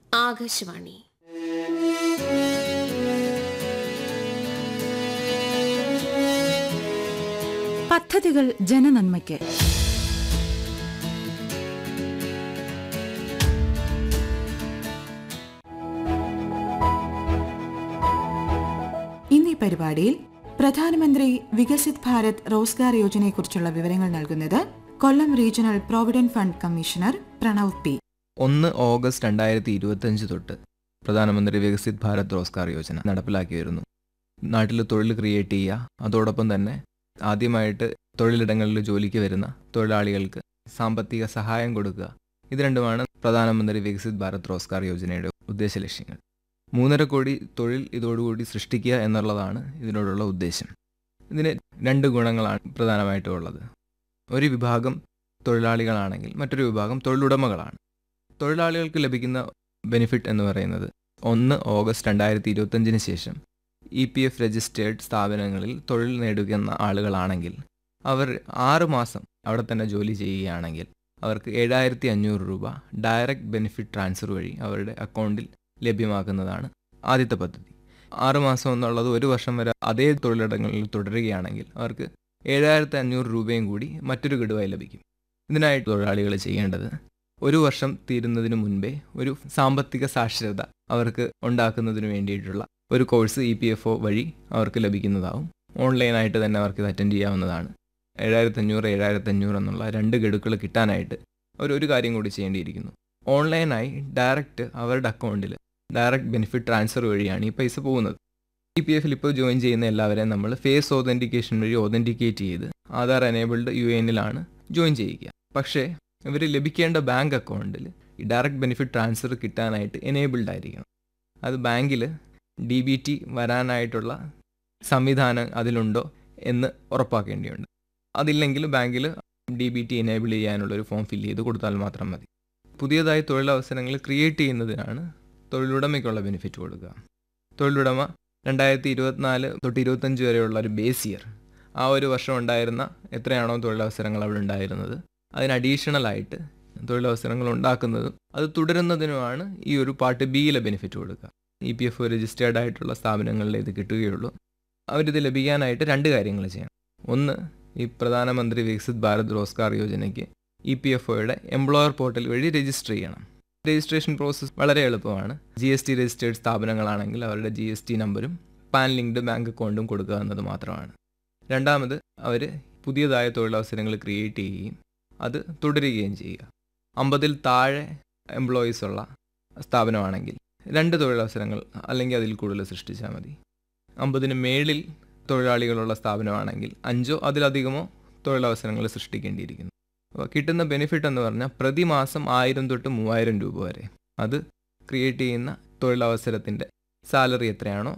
ആകാശവാണി പദ്ധതികൾ ജനനന്മയ്ക്ക് ഇന്നീ പരിപാടിയിൽ പ്രധാനമന്ത്രി വികസിത് ഭാരത് റോസ്ഗാർ യോജനയെക്കുറിച്ചുള്ള വിവരങ്ങൾ നൽകുന്നത് Kollam regional provident fund commissioner Pranav P ഒന്ന് ഓഗസ്റ്റ് രണ്ടായിരത്തി ഇരുപത്തഞ്ച് തൊട്ട് പ്രധാനമന്ത്രി വികസിത് ഭാരത് റോസ്ഗാർ യോജന നടപ്പിലാക്കി വരുന്നു നാട്ടിൽ തൊഴിൽ ക്രിയേറ്റ് ചെയ്യുക അതോടൊപ്പം തന്നെ ആദ്യമായിട്ട് തൊഴിലിടങ്ങളിൽ ജോലിക്ക് വരുന്ന തൊഴിലാളികൾക്ക് സാമ്പത്തിക സഹായം കൊടുക്കുക ഇത് രണ്ടുമാണ് പ്രധാനമന്ത്രി വികസിത് ഭാരത് റോസ്ഗാർ യോജനയുടെ ഉദ്ദേശ ലക്ഷ്യങ്ങൾ മൂന്നര കോടി തൊഴിൽ ഇതോടുകൂടി സൃഷ്ടിക്കുക എന്നുള്ളതാണ് ഇതിനോടുള്ള ഉദ്ദേശം ഇതിന് രണ്ട് ഗുണങ്ങളാണ് പ്രധാനമായിട്ടും ഉള്ളത് ഒരു വിഭാഗം തൊഴിലാളികളാണെങ്കിൽ മറ്റൊരു വിഭാഗം തൊഴിലുടമകളാണ് തൊഴിലാളികൾക്ക് ലഭിക്കുന്ന ബെനിഫിറ്റ് എന്ന് പറയുന്നത് ഒന്ന് ഓഗസ്റ്റ് രണ്ടായിരത്തി ഇരുപത്തഞ്ചിന് ശേഷം ഇ പി എഫ് രജിസ്റ്റേർഡ് സ്ഥാപനങ്ങളിൽ തൊഴിൽ നേടുന്ന ആളുകളാണെങ്കിൽ അവർ ആറ് മാസം അവിടെ തന്നെ ജോലി ചെയ്യുകയാണെങ്കിൽ അവർക്ക് ഏഴായിരത്തി അഞ്ഞൂറ് രൂപ ഡയറക്റ്റ് ബെനിഫിറ്റ് ട്രാൻസ്ഫർ വഴി അവരുടെ അക്കൗണ്ടിൽ ലഭ്യമാക്കുന്നതാണ് ആദ്യത്തെ പദ്ധതി ആറുമാസം എന്നുള്ളത് ഒരു വർഷം വരെ അതേ തൊഴിലിടങ്ങളിൽ തുടരുകയാണെങ്കിൽ അവർക്ക് ഏഴായിരത്തി അഞ്ഞൂറ് രൂപയും കൂടി മറ്റൊരു ഗഡുവായി ലഭിക്കും ഇതിനായിട്ട് തൊഴിലാളികൾ ചെയ്യേണ്ടത് ഒരു വർഷം തീരുന്നതിന് മുൻപേ ഒരു സാമ്പത്തിക സാക്ഷരത അവർക്ക് ഉണ്ടാക്കുന്നതിന് വേണ്ടിയിട്ടുള്ള ഒരു course E P F O വഴി അവർക്ക് ലഭിക്കുന്നതാവും ഓൺലൈനായിട്ട് തന്നെ അവർക്ക് ഇത് അറ്റൻഡ് ചെയ്യാവുന്നതാണ് ഏഴായിരത്തി അഞ്ഞൂറ് ഏഴായിരത്തി അഞ്ഞൂറ് എന്നുള്ള രണ്ട് ഗഡുക്കൾ കിട്ടാനായിട്ട് അവർ ഒരു കാര്യം കൂടി ചെയ്യേണ്ടിയിരിക്കുന്നു ഓൺലൈനായി ഡയറക്റ്റ് അവരുടെ അക്കൗണ്ടിൽ ഡയറക്റ്റ് ബെനിഫിറ്റ് ട്രാൻസ്ഫർ വഴിയാണ് ഈ പൈസ പോകുന്നത് ഇ പി എഫിൽ ഇപ്പോൾ ജോയിൻ ചെയ്യുന്ന എല്ലാവരെയും നമ്മൾ ഫേസ് ഓതൻറ്റിക്കേഷൻ വഴി ഓതൻറ്റിക്കേറ്റ് ചെയ്ത് ആധാർ എനേബിൾഡ് യു എനിലാണ് ജോയിൻ ചെയ്യിക്കുക പക്ഷേ ഇവർ ലഭിക്കേണ്ട ബാങ്ക് അക്കൗണ്ടിൽ ഈ ഡയറക്റ്റ് ബെനിഫിറ്റ് ട്രാൻസ്ഫർ കിട്ടാനായിട്ട് എനേബിൾഡ് ആയിരിക്കണം അത് ബാങ്കിൽ ഡി ബി ടി വരാനായിട്ടുള്ള സംവിധാനം അതിലുണ്ടോ എന്ന് ഉറപ്പാക്കേണ്ടിയുണ്ട് അതില്ലെങ്കിൽ ബാങ്കിൽ ഡി ബി ടി എനേബിൾ ചെയ്യാനുള്ളൊരു ഫോം ഫില്ല് ചെയ്ത് കൊടുത്താൽ മാത്രം മതി പുതിയതായി തൊഴിലവസരങ്ങൾ ക്രിയേറ്റ് ചെയ്യുന്നതിനാണ് തൊഴിലുടമയ്ക്കുള്ള ബെനിഫിറ്റ് കൊടുക്കുക തൊഴിലുടമ രണ്ടായിരത്തി ഇരുപത്തിനാല് തൊട്ട് ഇരുപത്തഞ്ച് വരെയുള്ള ഒരു ബേസ് ഇയർ ആ ഒരു വർഷം ഉണ്ടായിരുന്ന എത്രയാണോ തൊഴിലവസരങ്ങൾ അവിടെ ഉണ്ടായിരുന്നത് അതിന് അഡീഷണൽ ആയിട്ട് തൊഴിലവസരങ്ങൾ ഉണ്ടാക്കുന്നതും അത് തുടരുന്നതിനുമാണ് ഈ ഒരു പാർട്ട് ബിയിലെ ബെനിഫിറ്റ് കൊടുക്കുക ഇ പി എഫ് രജിസ്റ്റേർഡ് ആയിട്ടുള്ള സ്ഥാപനങ്ങളിൽ ഇത് കിട്ടുകയുള്ളൂ അവരിത് ലഭിക്കാനായിട്ട് രണ്ട് കാര്യങ്ങൾ ചെയ്യണം ഒന്ന് ഈ പ്രധാനമന്ത്രി വികസിത് ഭാരത് റോസ്ഗാർ യോജനയ്ക്ക് ഇ പി എഫ് ഒയുടെ എംപ്ലോയർ പോർട്ടൽ വഴി രജിസ്റ്റർ ചെയ്യണം രജിസ്ട്രേഷൻ പ്രോസസ്സ് വളരെ എളുപ്പമാണ് ജി എസ് ടി രജിസ്റ്റേർഡ് സ്ഥാപനങ്ങളാണെങ്കിൽ അവരുടെ ജി എസ് ടി നമ്പരും പാൻ ലിങ്ക്ഡ് ബാങ്ക് അക്കൗണ്ടും കൊടുക്കുക എന്നത് മാത്രമാണ് രണ്ടാമത് അവർ പുതിയതായ തൊഴിലവസരങ്ങൾ ക്രിയേറ്റ് ചെയ്യുകയും അത് തുടരുകയും ചെയ്യുക അമ്പതിൽ താഴെ എംപ്ലോയീസ് ഉള്ള സ്ഥാപനമാണെങ്കിൽ രണ്ട് തൊഴിലവസരങ്ങൾ അല്ലെങ്കിൽ അതിൽ കൂടുതൽ സൃഷ്ടിച്ചാൽ മതി അമ്പതിന് മേളിൽ തൊഴിലാളികളുള്ള സ്ഥാപനമാണെങ്കിൽ അഞ്ചോ അതിലധികമോ തൊഴിലവസരങ്ങൾ സൃഷ്ടിക്കേണ്ടിയിരിക്കുന്നു അപ്പോൾ കിട്ടുന്ന ബെനിഫിറ്റ് എന്ന് പറഞ്ഞാൽ പ്രതിമാസം ആയിരം തൊട്ട് മൂവായിരം രൂപ വരെ അത് ക്രിയേറ്റ് ചെയ്യുന്ന തൊഴിലവസരത്തിൻ്റെ സാലറി എത്രയാണോ